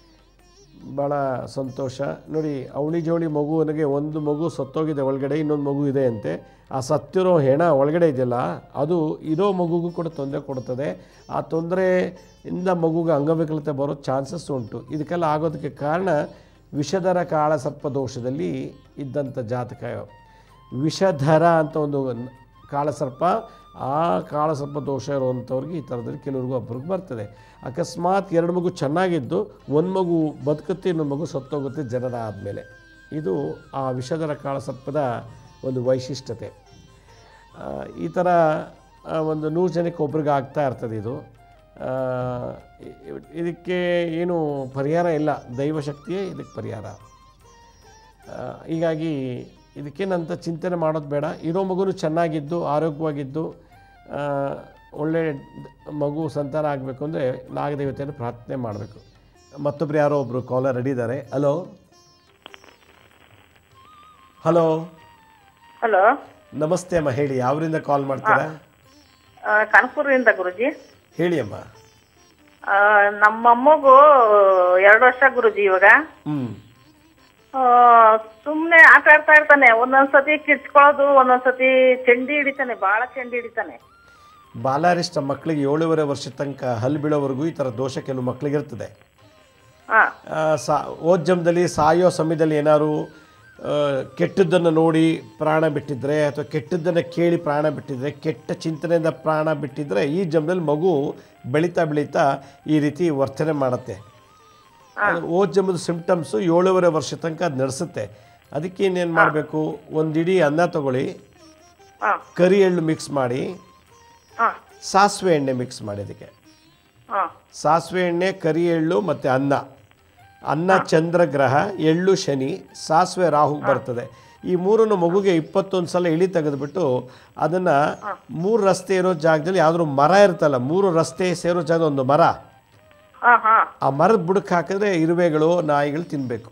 ಭಾಳ ಸಂತೋಷ ನೋಡಿ ಅವಳಿ ಜವಳಿ ಮಗುವಿಗೆ ಒಂದು ಮಗು ಸತ್ತೋಗಿದೆ ಒಳಗಡೆ ಇನ್ನೊಂದು ಮಗು ಇದೆ ಅಂತೆ ಆ ಸತ್ತಿರೋ ಹೆಣ ಒಳಗಡೆ ಇದೆಯಲ್ಲ ಅದು ಇರೋ ಮಗುಗೂ ಕೂಡ ತೊಂದರೆ ಕೊಡ್ತದೆ ಆ ತೊಂದರೆಯಿಂದ ಮಗುಗೆ ಅಂಗವಿಕಲತೆ ಬರೋ ಚಾನ್ಸಸ್ ಉಂಟು ಇದಕ್ಕೆಲ್ಲ ಆಗೋದಕ್ಕೆ ಕಾರಣ ವಿಷಧರ ಕಾಳ ಸರ್ಪ ದೋಷದಲ್ಲಿ ಇದ್ದಂಥ ಜಾತಕ ವಿಷಧರ ಅಂತ ಒಂದು ನ- ಕಾಳಸರ್ಪ ಆ ಕಾಳಸರ್ಪ ದೋಷ ಇರುವಂಥವ್ರಿಗೆ ಈ ಥರದಲ್ಲಿ ಕೆಲವ್ರಿಗೂ ಒಬ್ಬರಿಗೆ ಬರ್ತದೆ ಅಕಸ್ಮಾತ್ ಎರಡು ಮಗು ಚೆನ್ನಾಗಿದ್ದು ಒಂದು ಮಗು ಬದುಕುತ್ತೆ ಇನ್ನೊಂದು ಮಗು ಸತ್ತೋಗುತ್ತೆ ಜನನ ಆದಮೇಲೆ ಇದು ಆ ವಿಷಧರ ಕಾಳಸರ್ಪದ ಒಂದು ವೈಶಿಷ್ಟ್ಯತೆ ಆ, ಈ ಥರ ಆ, ಒಂದು ನೂರು ಜನಕ್ಕೆ ಒಬ್ರಿಗೆ ಆಗ್ತಾ ಇರ್ತದೆ ಇದು ಆ, ಇ- ಇದಕ್ಕೆ ಏನು ಪರಿಹಾರ ಇಲ್ಲ ದೈವಶಕ್ತಿಯೇ ಇದಕ್ಕೆ ಪರಿಹಾರ ಆ, ಹೀಗಾಗಿ ಇದಕ್ಕೇನಂತ ಚಿಂತನೆ ಮಾಡೋದು ಬೇಡ ಇರೋ ಮಗುನು ಚೆನ್ನಾಗಿದ್ದು ಆರೋಗ್ಯವಾಗಿದ್ದು ಆ, ಒಳ್ಳೆ ಮಗು ಸಂತಾನ ಆಗಬೇಕು ಅಂದರೆ ನಾಗದೇವತೆಯನ್ನು ಪ್ರಾರ್ಥನೆ ಮಾಡಬೇಕು ಮತ್ತೊಬ್ರು ಯಾರೋ ಒಬ್ಬರು ಕಾಲರ್ ರೆಡಿ ಇದ್ದಾರೆ ಹಲೋ ಹಲೋ ಹಲೋ ನಮಸ್ತೆ ಅಮ್ಮ ಹೇಳಿ ಯಾವರಿಂದ ಕಾಲ್ ಮಾಡ್ತೀರಾ ಕನಕಪುರದಿಂದ ಗುರುಜಿ ಹೇಳಿ ಅಮ್ಮ ಆ, ನಮ್ಮ ಅಮ್ಮಗೂ ಎರಡು ವರ್ಷ ಗುರುಜಿ ಇವಾಗ ಹ್ಞೂ ಸುಮ್ಮನೆ ಆಟ ಆಡ್ತಾ ಇರ್ತಾನೆ ಒಂದೊಂದ್ಸತಿ ಕಿರ್ಚ್ಕೊಳ್ಳೋದು ಒಂದೊಂದ್ಸತಿ ಚಂಡಿ ಹಿಡಿತಾನೆ ಬಹಳ ಚಂಡಿ ಹಿಡಿತಾನೆ ಬಾಲಾರಿಷ್ಟ ಮಕ್ಕಳಿಗೆ ಏಳೂವರೆ ವರ್ಷ ತನಕ ಹಲ್ಲು ಬೀಳೋವರೆಗೂ ಈ ಥರ ದೋಷ ಕೆಲವು ಮಕ್ಕಳಿಗೆ ಇರ್ತದೆ ಹಾ ಆ, ಸಾ ಓದ್ಜಮ್ದಲ್ಲಿ ಸಾಯೋ ಸಮಯದಲ್ಲಿ ಏನಾದ್ರು ಆ, ಕೆಟ್ಟದ್ದನ್ನು ನೋಡಿ ಪ್ರಾಣ ಬಿಟ್ಟಿದ್ರೆ ಅಥವಾ ಕೆಟ್ಟದ್ದನ್ನು ಕೇಳಿ ಪ್ರಾಣ ಬಿಟ್ಟಿದ್ರೆ ಕೆಟ್ಟ ಚಿಂತನೆಯಿಂದ ಪ್ರಾಣ ಬಿಟ್ಟಿದ್ರೆ ಈ ಜಮ್ದಲ್ಲಿ ಮಗು ಬೆಳೀತಾ ಬೆಳೀತಾ ಈ ರೀತಿ ವರ್ತನೆ ಮಾಡುತ್ತೆ ಓದ್ ಜಮ್ಮದ ಸಿಂಪ್ಟಮ್ಸು ಏಳೂವರೆ ವರ್ಷ ತನಕ ಅದು ನಡೆಸುತ್ತೆ ಅದಕ್ಕೆ ಇನ್ನೇನು ಮಾಡಬೇಕು ಒಂದು ಇಡೀ ಅನ್ನ ತಗೊಳ್ಳಿ ಹಾ ಕರಿ ಎಳ್ಳು ಮಿಕ್ಸ್ ಮಾಡಿ ಹಾ ಸಾಸಿವೆ ಎಣ್ಣೆ ಮಿಕ್ಸ್ ಮಾಡಿ ಅದಕ್ಕೆ ಹಾ ಸಾಸಿವೆ ಎಣ್ಣೆ ಕರಿ ಎಳ್ಳು ಮತ್ತು ಅನ್ನ ಅನ್ನ ಚಂದ್ರಗ್ರಹ ಎಳ್ಳು ಶನಿ ಸಾಸಿವೆ ರಾಹು ಬರ್ತದೆ ಈ ಮೂರನ್ನು ಮಗುಗೆ ಇಪ್ಪತ್ತೊಂದು ಸಲ ಇಳಿ ತೆಗೆದುಬಿಟ್ಟು ಅದನ್ನು ಮೂರು ರಸ್ತೆ ಇರೋ ಜಾಗದಲ್ಲಿ ಯಾವ್ದಾದ್ರು ಮರ ಇರ್ತಲ್ಲ ಮೂರು ರಸ್ತೆ ಸೇರೋ ಜಾಗದ ಒಂದು ಮರ ಹಾ ಹಾ ಆ ಮರದ ಬುಡಕ್ಕೆ ಹಾಕಿದ್ರೆ ಇರುವೆಗಳು ನಾಯಿಗಳು ತಿನ್ನಬೇಕು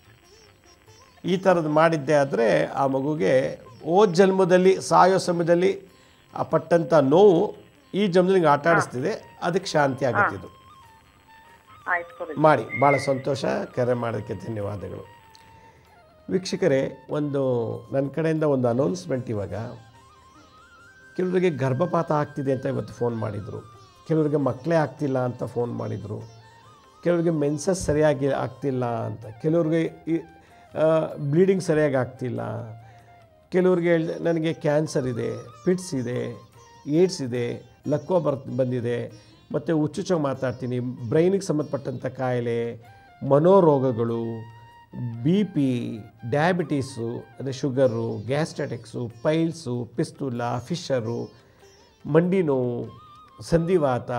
ಈ ಥರದ್ದು ಮಾಡಿದ್ದೆ ಆದರೆ ಆ ಮಗುಗೆ ಓ ಜನ್ಮದಲ್ಲಿ ಸಾಯೋ ಸಮಯದಲ್ಲಿ ಆ ಪಟ್ಟಂಥ ನೋವು ಈ ಜನ್ಮದಲ್ಲಿ ಹಿಂಗೆ ಆಟ ಆಡಿಸ್ತಿದೆ ಅದಕ್ಕೆ ಶಾಂತಿ ಆಗುತ್ತೆ ಇದು ಆಯ್ತು ಗುರುಜಿ ಮಾಡಿ ಭಾಳ ಸಂತೋಷ ಕರೆ ಮಾಡೋದಕ್ಕೆ ಧನ್ಯವಾದಗಳು ವೀಕ್ಷಕರೇ ಒಂದು ನನ್ನ ಕಡೆಯಿಂದ ಒಂದು ಅನೌನ್ಸ್ಮೆಂಟ್ ಇವಾಗ ಕೆಲವರಿಗೆ ಗರ್ಭಪಾತ ಆಗ್ತಿದೆ ಅಂತ ಇವತ್ತು ಫೋನ್ ಮಾಡಿದರು ಕೆಲವರಿಗೆ ಮಕ್ಕಳೇ ಆಗ್ತಿಲ್ಲ ಅಂತ ಫೋನ್ ಮಾಡಿದರು ಕೆಲವರಿಗೆ ಮೆನ್ಸಸ್ ಸರಿಯಾಗಿ ಆಗ್ತಿಲ್ಲ ಅಂತ ಕೆಲವ್ರಿಗೆ ಬ್ಲೀಡಿಂಗ್ ಸರಿಯಾಗಿ ಆಗ್ತಿಲ್ಲ ಕೆಲವ್ರಿಗೆ ಹೇಳ್ದೆ ನನಗೆ ಕ್ಯಾನ್ಸರ್ ಇದೆ ಪಿಟ್ಸ್ ಇದೆ ಏಡ್ಸ್ ಇದೆ ಲಕ್ವ ಬರ್ ಬಂದಿದೆ ಮತ್ತು ಹುಚ್ಚುಚ್ಚಾಗಿ ಮಾತಾಡ್ತೀನಿ ಬ್ರೈನಿಗೆ ಸಂಬಂಧಪಟ್ಟಂಥ ಕಾಯಿಲೆ ಮನೋರೋಗಗಳು ಬಿ ಪಿ ಡಯಾಬಿಟೀಸು ಅದೇ sugar gastritis piles fistula fissure ಮಂಡಿ ನೋವು ಸಂಧಿವಾತ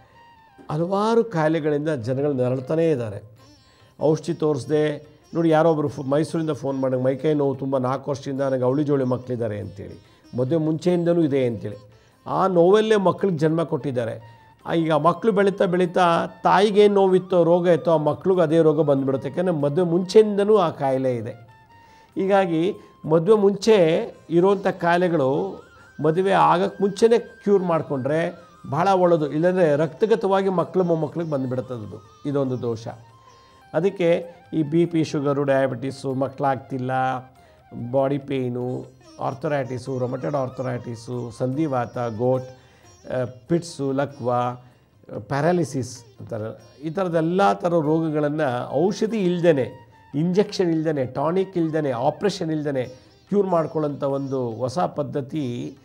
ಹಲವಾರು ಕಾಯಿಲೆಗಳಿಂದ ಜನಗಳು ನರಳ್ತಾನೇ ಇದ್ದಾರೆ ಔಷಧಿ ತೋರಿಸ್ದೆ ನೋಡಿ ಯಾರೋ ಒಬ್ಬರು ಫೋ ಮೈಸೂರಿಂದ ಫೋನ್ ಮಾಡಿ ಮೈಕೈ ನೋವು ತುಂಬ ನಾಲ್ಕು ವರ್ಷದಿಂದ ನನಗೆ ಅವಳಿ ಜೋಳಿ ಮಕ್ಕಳಿದ್ದಾರೆ ಅಂತೇಳಿ ಮದುವೆ ಮುಂಚೆಯಿಂದಲೂ ಇದೆ ಅಂತೇಳಿ ಆ ನೋವಲ್ಲೇ ಮಕ್ಕಳಿಗೆ ಜನ್ಮ ಕೊಟ್ಟಿದ್ದಾರೆ ಆ ಈಗ ಮಕ್ಕಳು ಬೆಳೀತಾ ಬೆಳೀತಾ ತಾಯಿಗೆ ಏನು ನೋವಿತ್ತೋ ರೋಗ ಇತ್ತೋ ಆ ಮಕ್ಳಿಗೂ ಅದೇ ರೋಗ ಬಂದುಬಿಡುತ್ತೆ ಯಾಕಂದರೆ ಮದುವೆ ಮುಂಚೆಯಿಂದಲೂ ಆ ಕಾಯಿಲೆ ಇದೆ ಹೀಗಾಗಿ ಮದುವೆ ಮುಂಚೆ ಇರುವಂಥ ಕಾಯಿಲೆಗಳು ಮದುವೆ ಆಗಕ್ಕೆ ಮುಂಚೆನೇ ಕ್ಯೂರ್ ಮಾಡಿಕೊಂಡ್ರೆ ಭಾಳ ಒಳ್ಳೆಯದು ಇಲ್ಲಾಂದರೆ ರಕ್ತಗತವಾಗಿ ಮಕ್ಕಳು ಮೊಮ್ಮಕ್ಳಿಗೆ ಬಂದುಬಿಡುತ್ತದು ಇದೊಂದು ದೋಷ ಅದಕ್ಕೆ ಈ ಬಿ ಪಿ ಶುಗರು ಡಯಾಬಿಟೀಸು ಮಕ್ಕಳಾಗ್ತಿಲ್ಲ body pain arthritis rheumatoid arthritis ಸಂಧಿವಾತ ಗೋಟ್ ಆ, ಪಿಟ್ಸು ಲಕ್ವ ಪ್ಯಾರಾಲಿಸಿಸ್ ಅಂತಾರೆ ಈ ಥರದ್ದೆಲ್ಲ ಥರ ರೋಗಗಳನ್ನು ಔಷಧಿ ಇಲ್ದೇ ಇಂಜೆಕ್ಷನ್ ಇಲ್ದೇ ಟಾನಿಕ್ ಇಲ್ದೇ ಆಪ್ರೇಷನ್ ಇಲ್ದೇ ಕ್ಯೂರ್ ಮಾಡ್ಕೊಳ್ಳೋಂಥ ಒಂದು ಹೊಸ ಪದ್ಧತಿ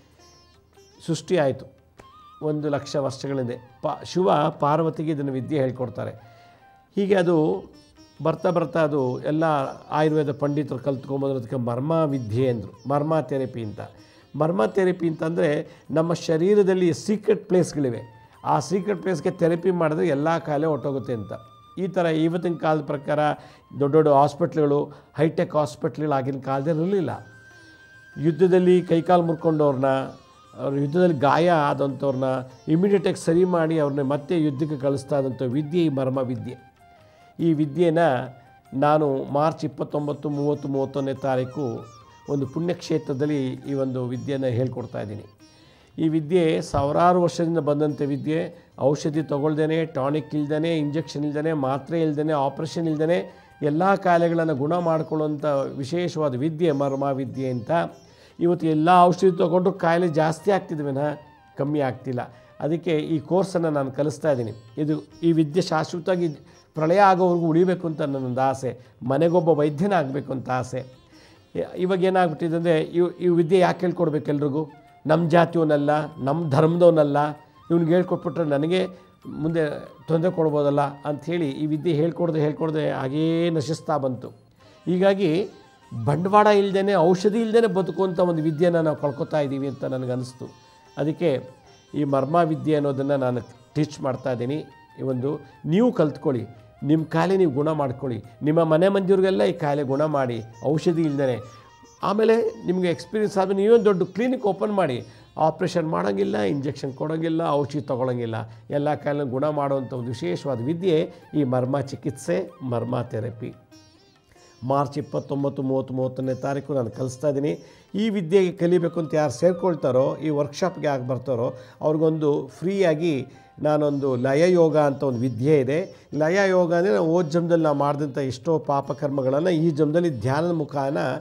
ಸೃಷ್ಟಿಯಾಯಿತು ಒಂದು ಲಕ್ಷ ವರ್ಷಗಳಿಂದ ಪಾ ಶಿವ ಪಾರ್ವತಿಗೆ ಇದನ್ನು ವಿದ್ಯೆ ಹೇಳ್ಕೊಡ್ತಾರೆ ಹೀಗೆ ಅದು ಬರ್ತಾ ಬರ್ತಾ ಅದು ಎಲ್ಲ ಆಯುರ್ವೇದ ಪಂಡಿತರು ಕಲ್ತ್ಕೊಂಬಂದ್ರೆ ಅದಕ್ಕೆ ಮರ್ಮ ವಿದ್ಯೆ ಅಂದರು ಮರ್ಮ ಥೆರಪಿ ಅಂತ ಮರ್ಮ ಥೆರಪಿ ಅಂತಂದರೆ ನಮ್ಮ ಶರೀರದಲ್ಲಿ ಸೀಕ್ರೆಟ್ ಪ್ಲೇಸ್ಗಳಿವೆ ಆ ಸೀಕ್ರೆಟ್ ಪ್ಲೇಸ್ಗೆ ಥೆರಪಿ ಮಾಡಿದ್ರೆ ಎಲ್ಲ ಕಾಯಿಲೆ ಹೊಟ್ಟೋಗುತ್ತೆ ಅಂತ ಈ ಥರ ಇವತ್ತಿನ ಕಾಲದ ಪ್ರಕಾರ ದೊಡ್ಡ ದೊಡ್ಡ ಹಾಸ್ಪಿಟ್ಲ್ಗಳು ಹೈಟೆಕ್ ಹಾಸ್ಪಿಟ್ಲ್ಗಳು ಆಗಿನ ಕಾಲದಲ್ಲಿ ಇರಲಿಲ್ಲ ಯುದ್ಧದಲ್ಲಿ ಕೈಕಾಲು ಮುರ್ಕೊಂಡವ್ರನ್ನ ಅವ್ರ ಯುದ್ಧದಲ್ಲಿ ಗಾಯ ಆದಂಥವ್ರನ್ನ ಇಮಿಡಿಯೇಟಾಗಿ ಸರಿ ಮಾಡಿ ಅವ್ರನ್ನ ಮತ್ತೆ ಯುದ್ಧಕ್ಕೆ ಕಳಿಸ್ತಾ ಇದ್ದಂಥ ವಿದ್ಯೆ ಈ ಮರ್ಮ ವಿದ್ಯೆ ಈ ವಿದ್ಯೆನ ನಾನು ಮಾರ್ಚ್ ಇಪ್ಪತ್ತೊಂಬತ್ತು ಮೂವತ್ತು ಮೂವತ್ತೊಂದನೇ ತಾರೀಕು ಒಂದು ಪುಣ್ಯಕ್ಷೇತ್ರದಲ್ಲಿ ಈ ಒಂದು ವಿದ್ಯೆನ ಹೇಳ್ಕೊಡ್ತಾ ಇದ್ದೀನಿ ಈ ವಿದ್ಯೆ ಸಾವಿರಾರು ವರ್ಷದಿಂದ ಬಂದಂಥ ವಿದ್ಯೆ ಔಷಧಿ ತೊಗೊಳ್ದೇ ಟಾನಿಕ್ ಇಲ್ದೇ ಇಂಜೆಕ್ಷನ್ ಇಲ್ದೇ ಮಾತ್ರೆ ಇಲ್ದೇ ಆಪ್ರೇಷನ್ ಇಲ್ದೇ ಎಲ್ಲ ಕಾಯಿಲೆಗಳನ್ನು ಗುಣ ಮಾಡಿಕೊಳ್ಳುವಂಥ ವಿಶೇಷವಾದ ವಿದ್ಯೆ ಮರ್ಮ ವಿದ್ಯೆ ಅಂತ ಇವತ್ತು ಎಲ್ಲ ಔಷಧಿ ತೊಗೊಂಡ್ರು ಕಾಯಿಲೆ ಜಾಸ್ತಿ ಆಗ್ತಿದೆ ವಿನಃ ಕಮ್ಮಿ ಆಗ್ತಿಲ್ಲ ಅದಕ್ಕೆ ಈ ಕೋರ್ಸನ್ನು ನಾನು ಕಲಿಸ್ತಾ ಇದ್ದೀನಿ ಇದು ಈ ವಿದ್ಯೆ ಶಾಶ್ವತವಾಗಿ ಪ್ರಳಯ ಆಗೋವರೆಗೂ ಉಳಿಬೇಕು ಅಂತ ನನ್ನೊಂದು ಆಸೆ ಮನೆಗೊಬ್ಬ ವೈದ್ಯನಾಗಬೇಕು ಅಂತ ಆಸೆ ಇ- ಇವಾಗ ಏನಾಗ್ಬಿಟ್ಟಿದೆ ಅಂದರೆ ಇವ್ ಈ ವಿದ್ಯೆ ಯಾಕೆ ಹೇಳ್ಕೊಡ್ಬೇಕು ಎಲ್ರಿಗೂ ನಮ್ಮ ಜಾತಿಯವನಲ್ಲ ನಮ್ಮ ಧರ್ಮದವನಲ್ಲ ಇವ್ನಿಗೆ ಹೇಳ್ಕೊಟ್ಬಿಟ್ರೆ ನನಗೆ ಮುಂದೆ ತೊಂದರೆ ಕೊಡ್ಬೋದಲ್ಲ ಅಂಥೇಳಿ ಈ ವಿದ್ಯೆ ಹೇಳ್ಕೊಡ್ದೆ ಹೇಳ್ಕೊಡ್ದೆ ಹಾಗೇ ನಶಿಸ್ತಾ ಬಂತು ಹೀಗಾಗಿ ಬಂಡವಾಳ ಇಲ್ದೇ ಔಷಧಿ ಇಲ್ದೇ ಬದುಕುವಂಥ ಒಂದು ವಿದ್ಯೆನ ನಾವು ಕಳ್ಕೊತಾ ಇದ್ದೀವಿ ಅಂತ ನನಗನ್ನಿಸ್ತು ಅದಕ್ಕೆ ಈ ಮರ್ಮ ವಿದ್ಯೆ ಅನ್ನೋದನ್ನು ನಾನು ಟೀಚ್ ಮಾಡ್ತಾ ಇದ್ದೀನಿ ಈ ಒಂದು ನೀವು ಕಲ್ತ್ಕೊಳ್ಳಿ ನಿಮ್ಮ ಕಾಯಿಲೆ ನೀವು ಗುಣ ಮಾಡ್ಕೊಳ್ಳಿ ನಿಮ್ಮ ಮನೆ ಮಂದಿವ್ರಿಗೆಲ್ಲ ಈ ಕಾಯಿಲೆ ಗುಣ ಮಾಡಿ ಔಷಧಿ ಇಲ್ದೇ ಆಮೇಲೆ ನಿಮಗೆ ಎಕ್ಸ್ಪೀರಿಯನ್ಸ್ ಆದಮೇಲೆ ನೀವೊಂದು ದೊಡ್ಡ ಕ್ಲಿನಿಕ್ ಓಪನ್ ಮಾಡಿ ಆಪ್ರೇಷನ್ ಮಾಡೋಂಗಿಲ್ಲ ಇಂಜೆಕ್ಷನ್ ಕೊಡೋಂಗಿಲ್ಲ ಔಷಧಿ ತೊಗೊಳಂಗಿಲ್ಲ ಎಲ್ಲ ಕಾಯಿಲೆ ಗುಣ ಮಾಡುವಂಥ ಒಂದು ವಿಶೇಷವಾದ ವಿದ್ಯೆ ಈ ಮರ್ಮ ಚಿಕಿತ್ಸೆ ಮರ್ಮ ಥೆರಪಿ ಮಾರ್ಚ್ ಇಪ್ಪತ್ತೊಂಬತ್ತು ಮೂವತ್ತು ಮೂವತ್ತೊಂದನೇ ತಾರೀಕು ನಾನು ಕಲಿಸ್ತಾ ಇದ್ದೀನಿ ಈ ವಿದ್ಯೆಗೆ ಕಲಿಬೇಕು ಅಂತ ಯಾರು ಸೇರ್ಕೊಳ್ತಾರೋ ಈ ವರ್ಕ್ಶಾಪ್ಗೆ ಯಾಕೆ ಬರ್ತಾರೋ ಅವ್ರಿಗೊಂದು ಫ್ರೀಯಾಗಿ ನಾನೊಂದು ಲಯ ಯೋಗ ಅಂತ ಒಂದು ವಿದ್ಯೆ ಇದೆ ಲಯ ಯೋಗ ಅಂದರೆ ನಾವು ಓದ್ ಜನ್ಮದಲ್ಲಿ ನಾವು ಮಾಡಿದಂಥ ಎಷ್ಟೋ ಪಾಪಕರ್ಮಗಳನ್ನು ಈ ಜನ್ಮದಲ್ಲಿ ಧ್ಯಾನದ ಮುಖಾನ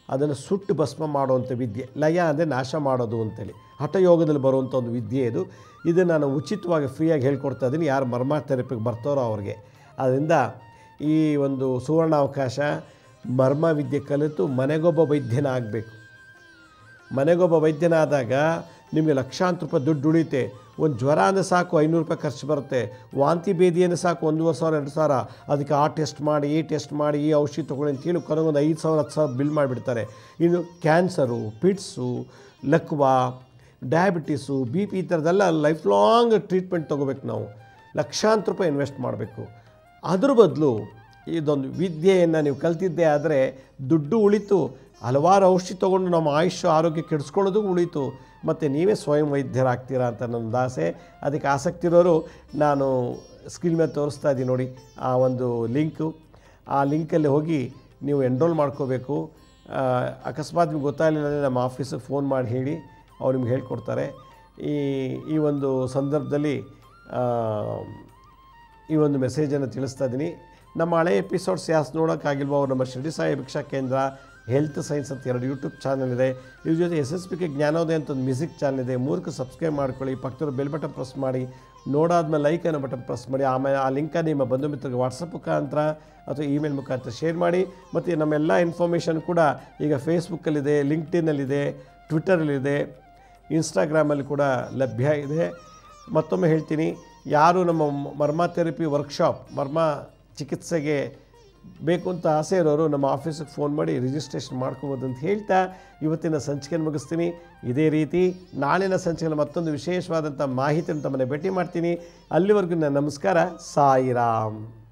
ಅದನ್ನು ಸುಟ್ಟು ಭಸ್ಮ ಮಾಡುವಂಥ ವಿದ್ಯೆ ಲಯ ಅಂದರೆ ನಾಶ ಮಾಡೋದು ಅಂತೇಳಿ ಹಠಯೋಗದಲ್ಲಿ ಬರುವಂಥ ಒಂದು ವಿದ್ಯೆ ಇದು ಇದನ್ನು ನಾನು ಉಚಿತವಾಗಿ ಫ್ರೀಯಾಗಿ ಹೇಳ್ಕೊಡ್ತಾ ಇದ್ದೀನಿ ಯಾರು ಮರ್ಮ ಥೆರಪಿಗೆ ಬರ್ತಾರೋ ಅವ್ರಿಗೆ ಅದರಿಂದ ಈ ಒಂದು ಸುವರ್ಣಾವಕಾಶ ಮರ್ಮ ವಿದ್ಯೆ ಕಲಿತು ಮನೆಗೊಬ್ಬ ವೈದ್ಯನ ಆಗಬೇಕು ಮನೆಗೊಬ್ಬ ವೈದ್ಯನಾದಾಗ ನಿಮಗೆ ಲಕ್ಷಾಂತರ ರೂಪಾಯಿ ದುಡ್ಡು ಉಳಿತೆ ಒಂದು ಜ್ವರ ಅಂದರೆ ಸಾಕು ಐನೂರು ರೂಪಾಯಿ ಖರ್ಚು ಬರುತ್ತೆ ವಾಂತಿ ಭೇದಿ ಅಂದರೆ ಸಾಕು ಒಂದೂವರೆ ಸಾವಿರ ಎರಡು ಸಾವಿರ ಅದಕ್ಕೆ ಆ ಟೆಸ್ಟ್ ಮಾಡಿ ಈ ಟೆಸ್ಟ್ ಮಾಡಿ ಈ ಔಷಧಿ ತೊಗೊಳ್ಳಿ ಅಂತೇಳಿ ಕೊನೆಗೊಂದು ಐದು ಸಾವಿರ ಹತ್ತು ಸಾವಿರ ಬಿಲ್ ಮಾಡಿಬಿಡ್ತಾರೆ ಇನ್ನು ಕ್ಯಾನ್ಸರು ಪಿಟ್ಸು ಲಕ್ವಾ ಡಯಾಬಿಟೀಸು ಬಿ ಪಿ ಈ ಥರದ್ದೆಲ್ಲ ಲೈಫ್ ಲಾಂಗ್ ಟ್ರೀಟ್ಮೆಂಟ್ ತೊಗೋಬೇಕು ನಾವು ಲಕ್ಷಾಂತರ ರೂಪಾಯಿ ಇನ್ವೆಸ್ಟ್ ಮಾಡಬೇಕು ಅದ್ರ ಬದಲು ಇದೊಂದು ವಿದ್ಯೆಯನ್ನು ನೀವು ಕಲ್ತಿದ್ದೆ ಆದರೆ ದುಡ್ಡು ಉಳಿತು ಹಲವಾರು ಔಷಧಿ ತೊಗೊಂಡು ನಮ್ಮ ಆಯುಷ್ಯ ಆರೋಗ್ಯ ಕೆಡಿಸ್ಕೊಳ್ಳೋದು ಉಳಿತು ಮತ್ತು ನೀವೇ ಸ್ವಯಂ ವೈದ್ಯರಾಗ್ತೀರಾ ಅಂತ ನನ್ನದು ಆಸೆ ಅದಕ್ಕೆ ಆಸಕ್ತಿ ಇರೋರು ನಾನು ಸ್ಕ್ರೀನ್ ಮೇಲೆ ತೋರಿಸ್ತಾ ಇದ್ದೀನಿ ನೋಡಿ ಆ ಒಂದು ಲಿಂಕು ಆ ಲಿಂಕಲ್ಲಿ ಹೋಗಿ ನೀವು ಎನ್ರೋಲ್ ಮಾಡ್ಕೋಬೇಕು ಆ, ಅಕಸ್ಮಾತ್ ನಿಮ್ಗೆ ಗೊತ್ತಾಗಲಿಲ್ಲ ಅಂದರೆ ನಮ್ಮ ಆಫೀಸಿಗೆ ಫೋನ್ ಮಾಡಿ ಹೇಳಿ ಅವ್ರು ನಿಮ್ಗೆ ಹೇಳ್ಕೊಡ್ತಾರೆ ಈ ಈ ಒಂದು ಸಂದರ್ಭದಲ್ಲಿ ಆ, ಈ ಒಂದು ಮೆಸೇಜನ್ನು ತಿಳಿಸ್ತಾ ಇದ್ದೀನಿ ನಮ್ಮ ಹಳೆ ಎಪಿಸೋಡ್ಸ್ ಯಾಸ್ ನೋಡೋಕ್ಕಾಗಿಲ್ವೋ ಅವ್ರು ನಮ್ಮ ಶಿರ್ಡಿ ಸಾಯಿ ಭಿಕ್ಷಾ ಕೇಂದ್ರ ಹೆಲ್ತ್ ಸೈನ್ಸ್ ಅಂತ ಎರಡು ಯೂಟ್ಯೂಬ್ ಚಾನಲ್ ಇದೆ ಇದ್ರ ಜೊತೆ ಎಸ್ ಎಸ್ ಪಿ ಕೆ ಜ್ಞಾನೋದಯ ಅಂತ ಒಂದು ಮ್ಯೂಸಿಕ್ ಚಾನಲ್ ಇದೆ ಮೂರಕ್ಕೆ ಸಬ್ಸ್ಕ್ರೈಬ್ ಮಾಡ್ಕೊಳ್ಳಿ ಪಕ್ಕದ ಬೆಲ್ ಬಟನ್ ಪ್ರೆಸ್ ಮಾಡಿ ನೋಡಾದ್ಮೇಲೆ ಲೈಕ್ ಅನ್ನೋ ಬಟನ್ ಪ್ರೆಸ್ ಮಾಡಿ ಆಮೇಲೆ ಆ ಲಿಂಕನ್ನು ನಿಮ್ಮ ಬಂಧು ಮಿತ್ರರಿಗೆ ವಾಟ್ಸಪ್ ಮುಖಾಂತರ ಅಥವಾ ಇಮೇಲ್ ಮುಖಾಂತರ ಶೇರ್ ಮಾಡಿ ಮತ್ತು ನಮ್ಮೆಲ್ಲ ಇನ್ಫಾರ್ಮೇಷನ್ ಕೂಡ ಈಗ ಫೇಸ್ಬುಕ್ಕಲ್ಲಿದೆ ಲಿಂಕ್ಡಿನ್ನಲ್ಲಿದೆ ಟ್ವಿಟ್ಟರಲ್ಲಿದೆ ಇನ್ಸ್ಟಾಗ್ರಾಮಲ್ಲಿ ಕೂಡ ಲಭ್ಯ ಇದೆ ಮತ್ತೊಮ್ಮೆ ಹೇಳ್ತೀನಿ ಯಾರು ನಮ್ಮ ಮರ್ಮ ಥೆರಪಿ ವರ್ಕ್ಶಾಪ್ ಮರ್ಮ ಚಿಕಿತ್ಸೆಗೆ ಬೇಕು ಅಂತ ಆಸೆ ಇರೋರು ನಮ್ಮ ಆಫೀಸಿಗೆ ಫೋನ್ ಮಾಡಿ ರಿಜಿಸ್ಟ್ರೇಷನ್ ಮಾಡ್ಕೋಬೋದು ಅಂತ ಹೇಳ್ತಾ ಇವತ್ತಿನ ಸಂಚಿಕೆಯನ್ನು ಮುಗಿಸ್ತೀನಿ ಇದೇ ರೀತಿ ನಾಳಿನ ಸಂಚಿಕೆಯಲ್ಲಿ ಮತ್ತೊಂದು ವಿಶೇಷವಾದಂಥ ಮಾಹಿತಿಯನ್ನು ತಮ್ಮನ್ನು ಭೇಟಿ ಮಾಡ್ತೀನಿ ಅಲ್ಲಿವರೆಗೂ ನನ್ನ ನಮಸ್ಕಾರ ಸಾಯಿರಾಮ್